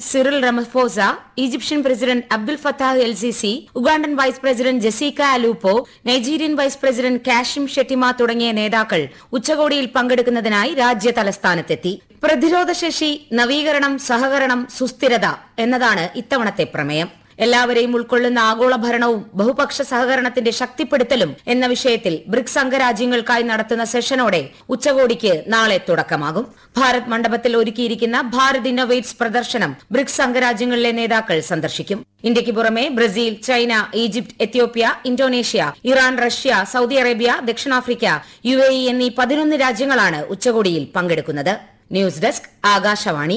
Cyril Ramaphosa Egyptian president Abdul Fattah el Sisi Ugandan vice president Jessica Alupo Nigerian vice president Kashim Shettima തുടങ്ങിയ നേതാക്കൾ ഉച്ചകോടിയിൽ പങ്കെടുക്കുന്നതിനായി രാജ്യ തലസ്ഥാനത്തെത്തി പ്രതിരോധശേഷി നവീകരണം സഹകരണം സുസ്ഥിരത എന്നതാണ് ഇത്തവണത്തെ പ്രമേയം എല്ലാവരെയും ഉൾക്കൊള്ളുന്ന ആഗോള ഭരണവും ബഹുപക്ഷ സഹകരണത്തിന്റെ ശക്തിപ്പെടുത്തലും എന്ന വിഷയത്തിൽ ബ്രിക്സ് അംഗരാജ്യങ്ങൾക്കായി നടത്തുന്ന സെഷനോടെ ഉച്ചകോടിക്ക് നാളെ തുടക്കമാകും ഭാരത് മണ്ഡപത്തിൽ ഒരുക്കിയിരിക്കുന്ന ഭാരത് ഇന്നോവേറ്റ്സ് പ്രദർശനം ബ്രിക്സ് അംഗരാജ്യങ്ങളിലെ നേതാക്കൾ സന്ദർശിക്കും ഇന്ത്യയ്ക്ക് പുറമെ Brazil China Egypt Ethiopia Indonesia Iran Russia Saudi Arabia ദക്ഷിണാഫ്രിക്ക യു എന്നീ പതിനൊന്ന് രാജ്യങ്ങളാണ് ഉച്ചകോടിയിൽ പങ്കെടുക്കുന്നത് ന്യൂസ് ഡെസ്ക് ആകാശവാണി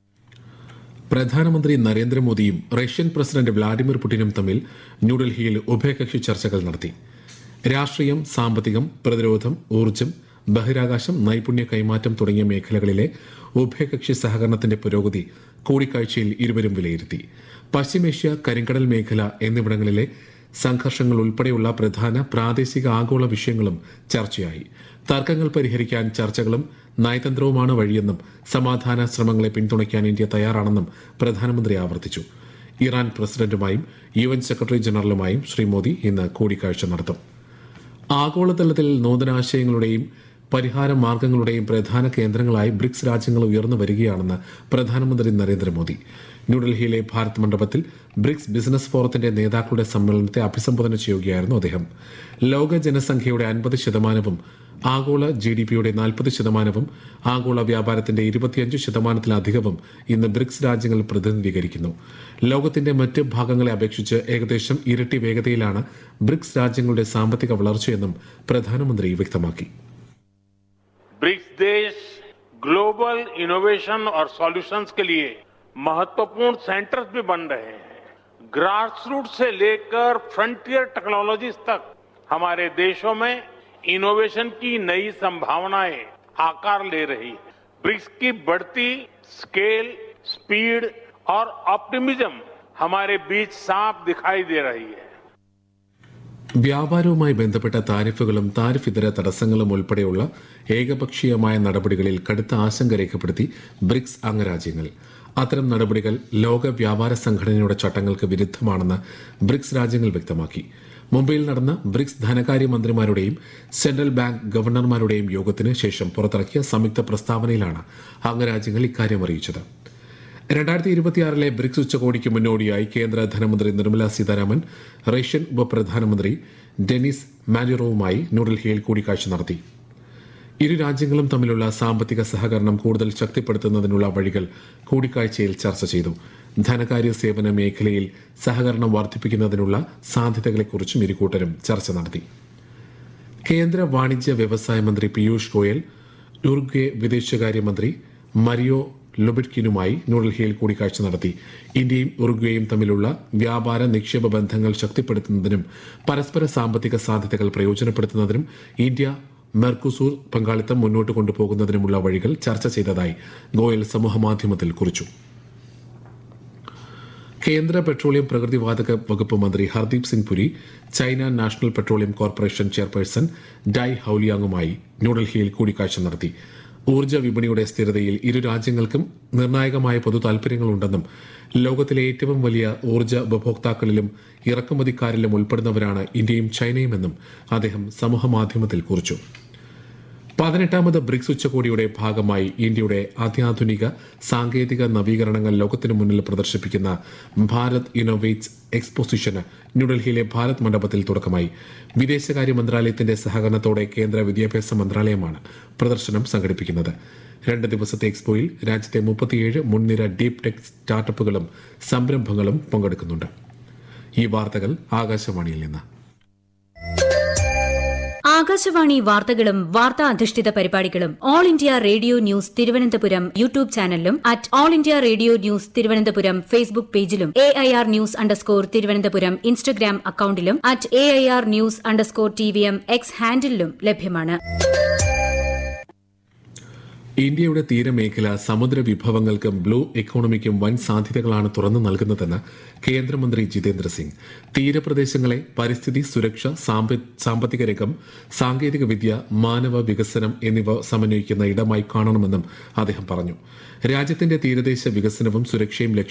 പ്രധാനമന്ത്രി നരേന്ദ്രമോദിയും റഷ്യൻ പ്രസിഡന്റ് വ്ളാഡിമിർ പുടിനും തമ്മിൽ ന്യൂഡൽഹിയിൽ ഉഭയകക്ഷി ചർച്ചകൾ നടത്തി രാഷ്ട്രീയം സാമ്പത്തികം പ്രതിരോധം ഊർജ്ജം ബഹിരാകാശം നൈപുണ്യ കൈമാറ്റം തുടങ്ങിയ മേഖലകളിലെ ഉഭയകക്ഷി സഹകരണത്തിന്റെ പുരോഗതി കൂടിക്കാഴ്ചയിൽ ഇരുവരും വിലയിരുത്തി പശ്ചിമേഷ്യ കരിങ്കടൽ മേഖല എന്നിവിടങ്ങളിലെ സംഘർഷങ്ങൾ ഉൾപ്പെടെയുള്ള പ്രധാന പ്രാദേശിക ആഗോള വിഷയങ്ങളും ചർച്ചയായി തർക്കങ്ങൾ പരിഹരിക്കാൻ ചർച്ചകളും നയതന്ത്രവുമാണ് വഴിയെന്നും സമാധാന ശ്രമങ്ങളെ പിന്തുണയ്ക്കാൻ ഇന്ത്യ തയ്യാറാണെന്നും പ്രധാനമന്ത്രി ആവർത്തിച്ചു ഇറാൻ പ്രസിഡന്റുമായും യു എൻ സെക്രട്ടറി ജനറലുമായും ശ്രീ മോദി ഇന്ന് കൂടിക്കാഴ്ച നടത്തും ആഗോളതലത്തിൽ നൂതനാശയങ്ങളുടെയും പരിഹാര മാർഗങ്ങളുടെയും പ്രധാന കേന്ദ്രങ്ങളായി ബ്രിക്സ് രാജ്യങ്ങൾ ഉയർന്നു വരികയാണെന്ന് പ്രധാനമന്ത്രി നരേന്ദ്രമോദി ന്യൂഡൽഹിയിലെ ഭാരത് മണ്ഡപത്തിൽ ബ്രിക്സ് ബിസിനസ് ഫോറത്തിന്റെ നേതാക്കളുടെ സമ്മേളനത്തെ അഭിസംബോധന ചെയ്യുകയായിരുന്നു അദ്ദേഹം ലോക ജനസംഖ്യയുടെ അൻപത് ശതമാനവും ആഗോള ജി ഡി പിയുടെ നാൽപ്പത് ശതമാനവും ആഗോള വ്യാപാരത്തിന്റെ ഇരുപത്തിയഞ്ച് ശതമാനത്തിലധികവും ഇന്ന് ബ്രിക്സ് രാജ്യങ്ങൾ പ്രതിനിധീകരിക്കുന്നു ലോകത്തിന്റെ മറ്റ് ഭാഗങ്ങളെ അപേക്ഷിച്ച് ഏകദേശം ഇരട്ടി വേഗതയിലാണ് ബ്രിക്സ് രാജ്യങ്ങളുടെ സാമ്പത്തിക വളർച്ചയെന്നും പ്രധാനമന്ത്രി വ്യക്തമാക്കി ब्रिक्स देश ग्लोबल इनोवेशन और सॉल्यूशंस के लिए महत्वपूर्ण सेंटर्स भी बन रहे हैं ग्रास रूट से लेकर फ्रंटियर टेक्नोलॉजीज तक हमारे देशों में इनोवेशन की नई संभावनाएं आकार ले रही है ब्रिक्स की बढ़ती स्केल स्पीड और ऑप्टिमिज्म हमारे बीच साफ दिखाई दे रही है വ്യാപാരവുമായി ബന്ധപ്പെട്ട താരിഫുകളും താരിഫ് ഇതര തടസ്സങ്ങളും ഉൾപ്പെടെയുള്ള ഏകപക്ഷീയമായ നടപടികളിൽ കടുത്ത ആശങ്ക രേഖപ്പെടുത്തി ബ്രിക്സ് അംഗരാജ്യങ്ങൾ അത്തരം നടപടികൾ ലോക വ്യാപാര സംഘടനയുടെ ചട്ടങ്ങൾക്ക് വിരുദ്ധമാണെന്ന് ബ്രിക്സ് രാജ്യങ്ങൾ വ്യക്തമാക്കി മുംബൈയിൽ നടന്ന ബ്രിക്സ് ധനകാര്യ മന്ത്രിമാരുടെയും സെൻട്രൽ ബാങ്ക് ഗവർണർമാരുടെയും യോഗത്തിന് ശേഷം പുറത്തിറക്കിയ സംയുക്ത പ്രസ്താവനയിലാണ് അംഗരാജ്യങ്ങൾ ഇക്കാര്യം അറിയിച്ചത് രണ്ടായിരത്തി ഇരുപത്തിയാറിലെ ബ്രിക്സ് ഉച്ചകോടിക്ക് മുന്നോടിയായി കേന്ദ്ര ധനമന്ത്രി നിർമ്മല സീതാരാമൻ റഷ്യൻ ഉപപ്രധാനമന്ത്രി ഡെനിസ് മാനിറോവുമായി ന്യൂഡൽഹിയിൽ കൂടിക്കാഴ്ച നടത്തി ഇരു രാജ്യങ്ങളും തമ്മിലുള്ള സാമ്പത്തിക സഹകരണം കൂടുതൽ ശക്തിപ്പെടുത്തുന്നതിനുള്ള വഴികൾ കൂടിക്കാഴ്ചയിൽ ചർച്ച ചെയ്തു ധനകാര്യ സേവന മേഖലയിൽ സഹകരണം വർദ്ധിപ്പിക്കുന്നതിനുള്ള സാധ്യതകളെക്കുറിച്ചും ഇരുകൂട്ടരും ചർച്ച നടത്തി കേന്ദ്ര വാണിജ്യ വ്യവസായ മന്ത്രി പീയൂഷ് ഗോയൽ ഉറുഗ്വേ വിദേശകാര്യമന്ത്രി മരിയോ ലൊബിറ്റ്കിനുമായി ന്യൂഡൽഹിയിൽ കൂടിക്കാഴ്ച നടത്തി ഇന്ത്യയും ഉറുഗ്വേയും തമ്മിലുള്ള വ്യാപാര നിക്ഷേപ ബന്ധങ്ങൾ ശക്തിപ്പെടുത്തുന്നതിനും പരസ്പര സാമ്പത്തിക സാധ്യതകൾ പ്രയോജനപ്പെടുത്തുന്നതിനും ഇന്ത്യ മെർക്കുസൂർ പങ്കാളിത്തം മുന്നോട്ട് കൊണ്ടുപോകുന്നതിനുമുള്ള വഴികൾ ചർച്ച ചെയ്തതായി ഗോയൽ സമൂഹമാധ്യമത്തിൽ കുറിച്ചു കേന്ദ്ര പെട്രോളിയം പ്രകൃതിവാതക വകുപ്പ് മന്ത്രി Hardeep Singh Puri China national petroleum corporation chairperson Dai ഹൌലിയാങ്ങുമായി ന്യൂഡൽഹിയിൽ കൂടിക്കാഴ്ച നടത്തി ഊർജ്ജ വിപണിയുടെ സ്ഥിരതയിൽ ഇരു രാജ്യങ്ങൾക്കും നിർണായകമായ പൊതു താൽപര്യങ്ങളുണ്ടെന്നും ലോകത്തിലെ ഏറ്റവും വലിയ ഊർജ്ജ ഉപഭോക്താക്കളിലും ഇറക്കുമതിക്കാരിലും ഉൾപ്പെടുന്നവരാണ് ഇന്ത്യയും ചൈനയുമെന്നും അദ്ദേഹം സമൂഹമാധ്യമത്തിൽ കുറിച്ചു പതിനെട്ടാമത് ബ്രിക്സ് ഉച്ചകോടിയുടെ ഭാഗമായി ഇന്ത്യയുടെ അത്യാധുനിക സാങ്കേതിക നവീകരണങ്ങൾ ലോകത്തിനു മുന്നിൽ പ്രദർശിപ്പിക്കുന്ന ഭാരത് ഇന്നോവേറ്റ്സ് എക്സ്പോസിഷന് ന്യൂഡൽഹിയിലെ ഭാരത് മണ്ഡപത്തിൽ തുടക്കമായി വിദേശകാര്യ മന്ത്രാലയത്തിന്റെ സഹകരണത്തോടെ കേന്ദ്ര വിദ്യാഭ്യാസ മന്ത്രാലയമാണ് പ്രദർശനം സംഘടിപ്പിക്കുന്നത് രണ്ട് ദിവസത്തെ എക്സ്പോയിൽ രാജ്യത്തെ മുപ്പത്തിയേഴ് മുൻനിര ഡീപ് ടെക് സ്റ്റാർട്ടപ്പുകളും സംരംഭങ്ങളും പങ്കെടുക്കുന്നുണ്ട് ഈ വാർത്തകൾ ആകാശവാണിയിൽ നിന്ന് ആകാശവാണി വാർത്തകളും വാർത്താ അധിഷ്ഠിത പരിപാടികളും all India radio news Thiruvananthapuram YouTube ചാനലിലും at all India radio news Thiruvananthapuram Facebook പേജിലും A I R news underscore Thiruvananthapuram Instagram അക്കൌണ്ടിലും at A I R news underscore T V M X ഹാൻഡിലും ലഭ്യമാണ് ഇന്ത്യയുടെ തീരമേഖല സമുദ്ര വിഭവങ്ങൾക്കും ബ്ലൂ എക്കോണമിക്കും വൻ സാധ്യതകളാണ് തുറന്നു നൽകുന്നതെന്ന് കേന്ദ്രമന്ത്രി ജിതേന്ദ്ര സിംഗ് തീരപ്രദേശങ്ങളെ പരിസ്ഥിതി സുരക്ഷ സാമ്പ- സാമ്പത്തിക രംഗം സാങ്കേതിക വിദ്യ മാനവ വികസനം എന്നിവ സമന്വയിക്കുന്ന ഇടമായി കാണണമെന്നും അദ്ദേഹം പറഞ്ഞു രാജ്യത്തിന്റെ തീരദേശ വികസനവും സുരക്ഷയും ലക്ഷ്യം